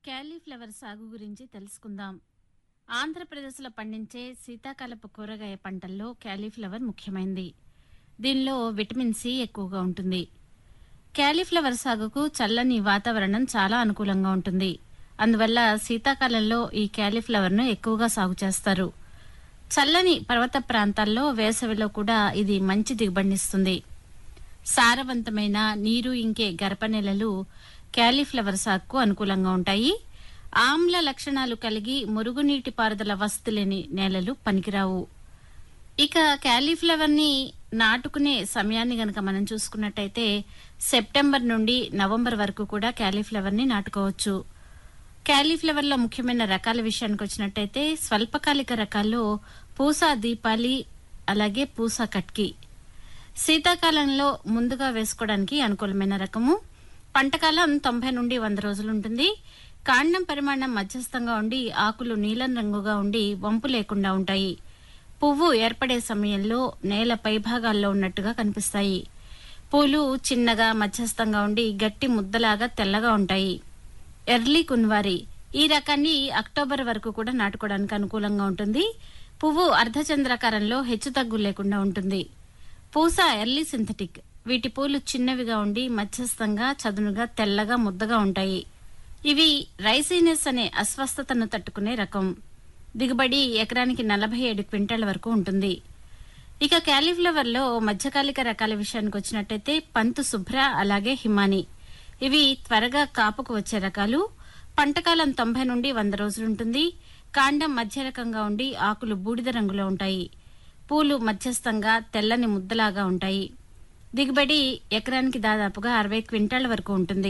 cauliflower సాగు గురించి తెలుసుకుందాం ఆంధ్రప్రదేశ్లో పండించే శీతాకాలపు కూరగాయ పంటల్లో క్యాలీఫ్లవర్ ముఖ్యమైనది దీనిలో విటమిన్ సి ఎక్కువగా ఉంటుంది క్యాలీఫ్లవర్ సాగుకు చల్లని వాతావరణం చాలా అనుకూలంగా ఉంటుంది అందువల్ల శీతాకాలంలో ఈ క్యాలీఫ్లవర్ను ఎక్కువగా సాగు చేస్తారు చల్లని పర్వత ప్రాంతాల్లో వేసవిలో కూడా ఇది మంచి దిగుబడినిస్తుంది సారవంతమైన నీరు ఇంకే గరపనేలలు క్యాలీఫ్లవర్ సాగుకు అనుకూలంగా ఉంటాయి ఆమ్ల లక్షణాలు కలిగి మురుగునీటి పారుదల వసతి లేని నేలలు పనికిరావు ఇక క్యాలీఫ్లవర్ ని నాటుకునే సమయాన్ని గనక మనం చూసుకున్నట్టయితే సెప్టెంబర్ నుండి నవంబర్ వరకు కూడా క్యాలీఫ్లవర్ ని నాటుకోవచ్చు క్యాలీఫ్లవర్ లో ముఖ్యమైన రకాల విషయానికి వచ్చినట్టయితే స్వల్పకాలిక రకాల్లో పూసా దీపాలి అలాగే పూసా కట్కి శీతాకాలంలో ముందుగా వేసుకోవడానికి అనుకూలమైన రకము పంటకాలం తొంభై నుండి వంద రోజులు ఉంటుంది కాండం పరిమాణం మధ్యస్థంగా ఉండి ఆకులు నీలం రంగుగా ఉండి వంపు లేకుండా ఉంటాయి పువ్వు ఏర్పడే సమయంలో నేల పైభాగాల్లో ఉన్నట్టుగా కనిపిస్తాయి పూలు చిన్నగా మధ్యస్థంగా ఉండి గట్టి ముద్దలాగా తెల్లగా ఉంటాయి ఎర్లీ కున్వారి ఈ రకాన్ని అక్టోబర్ వరకు కూడా నాటుకోవడానికి అనుకూలంగా ఉంటుంది పువ్వు అర్ధచంద్రాకారంలో హెచ్చుతగ్గు లేకుండా ఉంటుంది పూస ఎర్లీ సింథటిక్ వీటి పూలు చిన్నవిగా ఉండి మధ్యస్థంగా చదునుగా తెల్లగా ముద్దగా ఉంటాయి ఇవి రైసీనెస్ అనే అస్వస్థతను తట్టుకునే రకం దిగుబడి ఎకరానికి నలభై ఏడు క్వింటాల వరకు ఉంటుంది ఇక క్యాలీఫ్లవర్ లో మధ్యకాలిక రకాల విషయానికి వచ్చినట్టయితే పంతు శుభ్ర అలాగే హిమాని ఇవి త్వరగా కాపుకు వచ్చే రకాలు పంటకాలం తొంభై నుండి వంద రోజులుంటుంది కాండం మధ్య రకంగా ఉండి ఆకులు బూడిద రంగులో ఉంటాయి పూలు మధ్యస్థంగా తెల్లని ముద్దలాగా ఉంటాయి దిగుబడి ఎకరానికి దాదాపుగా అరవై క్వింటాల వరకు ఉంటుంది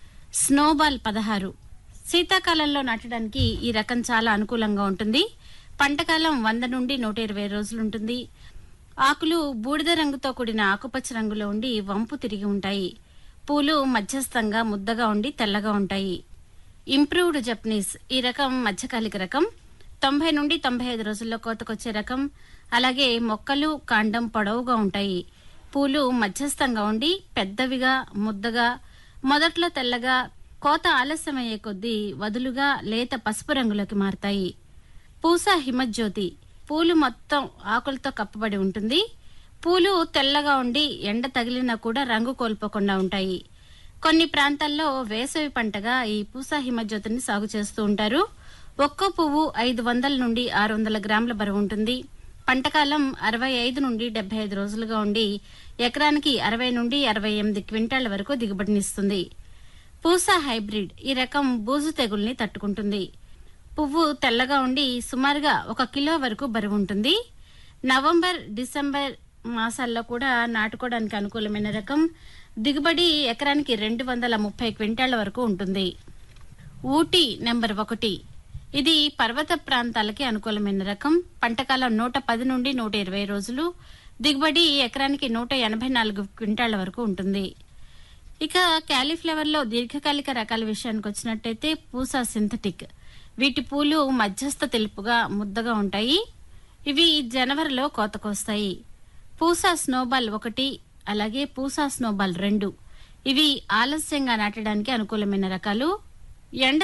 స్నోబాల్ పదహారు శీతాకాలంలో నాటడానికి ఈ రకం చాలా అనుకూలంగా ఉంటుంది పంటకాలం వంద నుండి నూట ఇరవై రోజులుంటుంది ఆకులు బూడిద రంగుతో కూడిన ఆకుపచ్చ రంగులో ఉండి వంపు తిరిగి ఉంటాయి పూలు మధ్యస్థంగా ముద్దగా ఉండి తెల్లగా ఉంటాయి ఇంప్రూవ్డ్ జపనీస్ ఈ రకం మధ్యకాలిక రకం తొంభై నుండి తొంభై ఐదు రోజుల్లో కోతకొచ్చే రకం అలాగే మొక్కలు కాండం పొడవుగా ఉంటాయి పూలు మధ్యస్థంగా ఉండి పెద్దవిగా ముద్దగా మొదట్లో తెల్లగా కోత ఆలస్యమయ్యే కొద్దీ వదులుగా లేత పసుపు రంగులోకి మారతాయి పూస హిమజ్యోతి పూలు మొత్తం ఆకులతో కప్పబడి ఉంటుంది పూలు తెల్లగా ఉండి ఎండ తగిలినా కూడా రంగు కోల్పోకుండా ఉంటాయి కొన్ని ప్రాంతాల్లో వేసవి పంటగా ఈ పూసా హిమజ్యోతిని సాగు చేస్తూ ఉంటారు ఒక్కో పువ్వు ఐదు వందల నుండి ఆరు వందల గ్రాముల బరువు ఉంటుంది పంటకాలం అరవై ఐదు నుండి డెబ్బై ఐదు రోజులుగా ఉండి ఎకరానికి అరవై నుండి అరవై ఎనిమిది క్వింటాల వరకు దిగుబడినిస్తుంది పూసా హైబ్రిడ్ ఈ రకం బూజు తెగుల్ని తట్టుకుంటుంది పువ్వు తెల్లగా ఉండి సుమారుగా ఒక కిలో వరకు బరువు ఉంటుంది నవంబర్ డిసెంబర్ మాసాల్లో కూడా నాటుకోవడానికి అనుకూలమైన రకం దిగుబడి ఎకరానికి రెండు వందల ముప్పై క్వింటాల వరకు ఉంటుంది ఊటీ నెంబర్ ఒకటి ఇది పర్వత ప్రాంతాలకి అనుకూలమైన రకం పంటకాలం నూట పది నుండి నూట ఇరవై రోజులు దిగుబడి ఎకరానికి నూట ఎనభై నాలుగు క్వింటాల వరకు ఉంటుంది ఇక క్యాలీఫ్లవర్ లో దీర్ఘకాలిక రకాల విషయానికి వచ్చినట్టయితే పూసా సింథటిక్ వీటి పూలు మధ్యస్థ తెలుపుగా ముద్దగా ఉంటాయి ఇవి జనవరిలో కోతకొస్తాయి పూసా స్నోబాల్ ఒకటి అలాగే పూసా స్నోబాల్ రెండు ఇవి ఆలస్యంగా నాటడానికి అనుకూలమైన రకాలు ఎండ